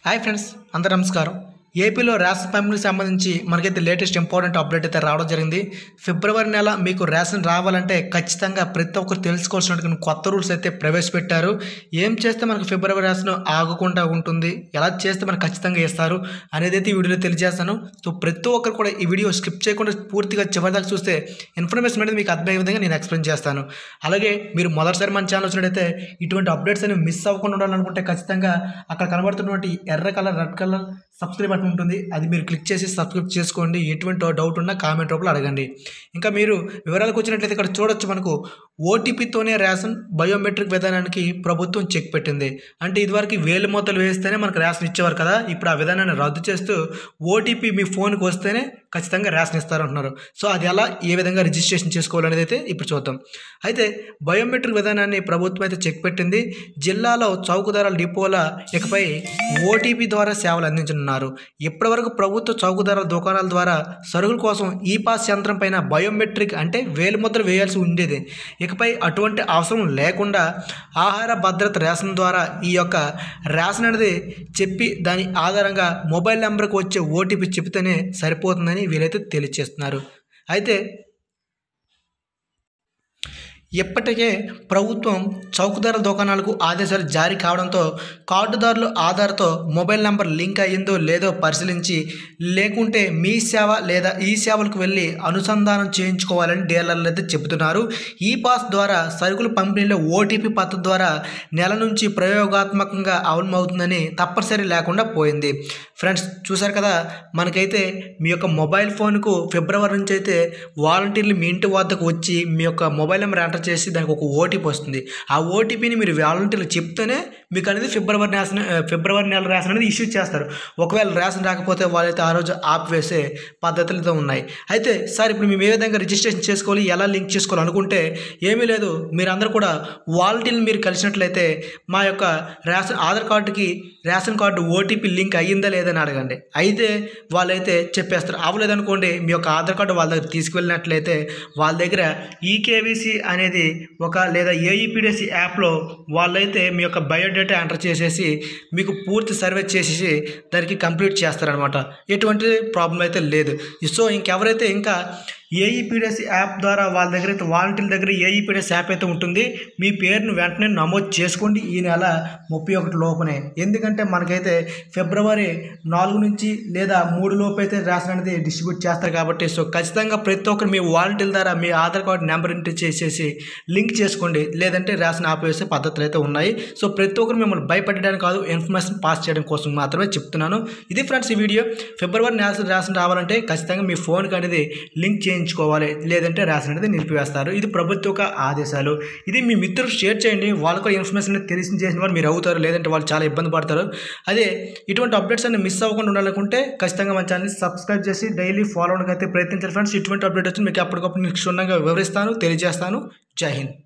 hi friends అందరూ నమస్కారం ఏపీలో రేషన్ పంపిణీకి సంబంధించి మనకైతే లేటెస్ట్ ఇంపార్టెంట్ అప్డేట్ అయితే రావడం జరిగింది ఫిబ్రవరి నెల మీకు రేషన్ రావాలంటే ఖచ్చితంగా ప్రతి ఒక్కరు తెలుసుకోవాల్సినటువంటి కొత్త రూల్స్ అయితే ప్రవేశపెట్టారు ఏం చేస్తే మనకు ఫిబ్రవరి రేషన్ ఆగకుండా ఉంటుంది ఎలా చేస్తే మనకు ఖచ్చితంగా ఇస్తారు అనేది అయితే ఈ వీడియోలో తెలియజేస్తాను సో ప్రతి ఒక్కరు కూడా ఈ వీడియో స్కిప్ చేయకుండా పూర్తిగా చివరిదాకా చూస్తే ఇన్ఫర్మేషన్ అనేది మీకు అర్థమయ్యే విధంగా నేను ఎక్స్ప్లెయిన్ చేస్తాను అలాగే మీరు మొదటిసారి మన ఛానల్ వచ్చినట్టయితే ఇటువంటి అప్డేట్స్ అనేవి మిస్ అవ్వకుండా ఉండాలనుకుంటే ఖచ్చితంగా అక్కడ కనబడుతున్నటువంటి ఎర్ర colour red colour subscribe button ఉంటుంది అది మీరు క్లిక్ చేసి సబ్స్క్రైబ్ చేసుకోండి ఎటువంటి డౌట్ ఉన్నా కామెంట్ రూపంలో అడగండి ఇంకా మీరు వివరాలకు వచ్చినట్లయితే ఇక్కడ చూడొచ్చు మనకు ఓటీపీతోనే రేషన్ బయోమెట్రిక్ విధానానికి ప్రభుత్వం చెక్ పెట్టింది అంటే ఇదివరకు వేలు మొత్తలు వేస్తేనే మనకు రేషన్ ఇచ్చేవారు కదా ఇప్పుడు ఆ విధానాన్ని రద్దు చేస్తూ ఓటీపీ మీ ఫోన్కి వస్తేనే ఖచ్చితంగా రేషన్ ఇస్తారంటున్నారు సో అది ఎలా ఏ విధంగా రిజిస్ట్రేషన్ చేసుకోవాలనేది అయితే ఇప్పుడు చూద్దాం అయితే బయోమెట్రిక్ విధానాన్ని ప్రభుత్వం అయితే చెక్ పెట్టింది జిల్లాలో చౌకధరల డిపోల ఇకపై ఓటీపీ ద్వారా సేవలు అందించనున్నారు ఇప్పటివరకు ప్రభుత్వ చౌకధరల దుకాణాల ద్వారా సరుకుల కోసం ఈ పాస్ యంత్రం పైన బయోమెట్రిక్ అంటే వేలిముద్ర వేయాల్సి ఉండేది ఇకపై అటువంటి అవసరం లేకుండా ఆహార భద్రత రేషన్ ద్వారా ఈ యొక్క రేషన్ అనేది చెప్పి దాని ఆధారంగా మొబైల్ నెంబర్కి వచ్చే ఓటీపీ చెప్తేనే సరిపోతుందని వీలైతే తెలియజేస్తున్నారు అయితే ఇప్పటికే ప్రభుత్వం చౌకధర దుకాణాలకు ఆదేశాలు జారీ కావడంతో కార్డుదారులు ఆధార్తో మొబైల్ నెంబర్ లింక్ అయ్యిందో లేదో పరిశీలించి లేకుంటే మీ సేవ లేదా ఈ సేవలకు వెళ్ళి అనుసంధానం చేయించుకోవాలని డీలర్లు అయితే చెబుతున్నారు ఈ పాస్ ద్వారా సరుకుల పంపిణీలో ఓటీపీ పద్ధతి ద్వారా నెల నుంచి ప్రయోగాత్మకంగా అమలవుతుందని తప్పనిసరి లేకుండా పోయింది ఫ్రెండ్స్ చూసారు కదా మనకైతే మీ యొక్క మొబైల్ ఫోన్కు ఫిబ్రవరి నుంచి అయితే వాలంటీర్లు మీ ఇంటి వద్దకు వచ్చి మీ యొక్క మొబైల్ నెంబర్ ఎంటర్ చేసి దానికి ఒక ఓటీపీ వస్తుంది ఆ ఓటీపీని మీరు వాలంటీర్లు చెప్తేనే మీకు అనేది ఫిబ్రవరి రేషన్ ఫిబ్రవరి నెల రేషన్ అనేది ఇష్యూ చేస్తారు ఒకవేళ రేషన్ రాకపోతే వాళ్ళైతే ఆ రోజు ఆపివేసే పద్ధతులతో ఉన్నాయి అయితే సార్ ఇప్పుడు మేము ఏ విధంగా రిజిస్ట్రేషన్ చేసుకోవాలి ఎలా లింక్ చేసుకోవాలి అనుకుంటే ఏమీ లేదు మీరందరూ కూడా వాలంటీర్ని మీరు కలిసినట్లయితే మా యొక్క రేషన్ ఆధార్ కార్డుకి రేషన్ కార్డు ఓటీపీ లింక్ అయ్యిందా లేదని అడగండి అయితే వాళ్ళైతే చెప్పేస్తారు అవ్వలేదనుకోండి మీ యొక్క ఆధార్ కార్డు వాళ్ళ దగ్గర తీసుకువెళ్ళినట్లయితే వాళ్ళ దగ్గర ఈకేవీసీ అనేది ఒక లేదా ఏఈపీడిఎస్సి యాప్లో వాళ్ళైతే మీ యొక్క బయోడేటా ఎంటర్ చేసేసి మీకు పూర్తి సర్వే చేసేసి దానికి కంప్లీట్ చేస్తారనమాట ఎటువంటి ప్రాబ్లం అయితే లేదు సో ఇంకెవరైతే ఇంకా ఏఈపీడిఎస్ యాప్ ద్వారా వాళ్ళ దగ్గర అయితే వాలంటీర్ల దగ్గర ఏఈపీడిఎస్ యాప్ అయితే ఉంటుంది మీ పేరును వెంటనే నమోదు చేసుకోండి ఈ నెల ముప్పై ఒకటి లోపునే ఎందుకంటే మనకైతే ఫిబ్రవరి నాలుగు నుంచి లేదా మూడు లోపు అయితే రేషన్ అనేది డిస్ట్రిబ్యూట్ చేస్తారు కాబట్టి సో ఖచ్చితంగా ప్రతి ఒక్కరు మీ వాలంటీర్ల ద్వారా మీ ఆధార్ కార్డు నెంబర్ ఎంటర్ చేసేసి లింక్ చేసుకోండి లేదంటే రేషన్ ఆపేసే పద్ధతులు అయితే ఉన్నాయి సో ప్రతి ఒక్కరు మిమ్మల్ని భయపెట్టడానికి కాదు ఇన్ఫర్మేషన్ పాస్ చేయడం కోసం మాత్రమే చెప్తున్నాను ఇది ఫ్రెండ్స్ ఈ వీడియో ఫిబ్రవరి రేషన్ రేషన్ రావాలంటే ఖచ్చితంగా మీ ఫోన్కి అనేది లింక్ చేయించుకోవాలి లేదంటే రేషన్ అనేది నిలిపివేస్తారు ఇది ప్రభుత్వ యొక్క ఆదేశాలు ఇది మీ మిత్రులు షేర్ చేయండి వాళ్ళకు కూడా ఇన్ఫర్మేషన్ అనేది తెలిసి చేసిన వాళ్ళు మీరు అవుతారు లేదంటే వాళ్ళు చాలా ఇబ్బంది పడతారు అదే ఇటువంటి అప్డేట్స్ అన్ని మిస్ అవ్వకుండా ఉండాలనుకుంటే ఖచ్చితంగా మన ఛానల్ని సబ్స్క్రైబ్ చేసి డైలీ ఫాలో అవడానికి అయితే ప్రయత్నించాలి ఫ్రెండ్స్ ఇటువంటి అప్డేట్ వచ్చి మీకు అప్పటికప్పుడు మీకు క్షుణ్ణంగా వివరిస్తాను తెలియజేస్తాను జై హింద్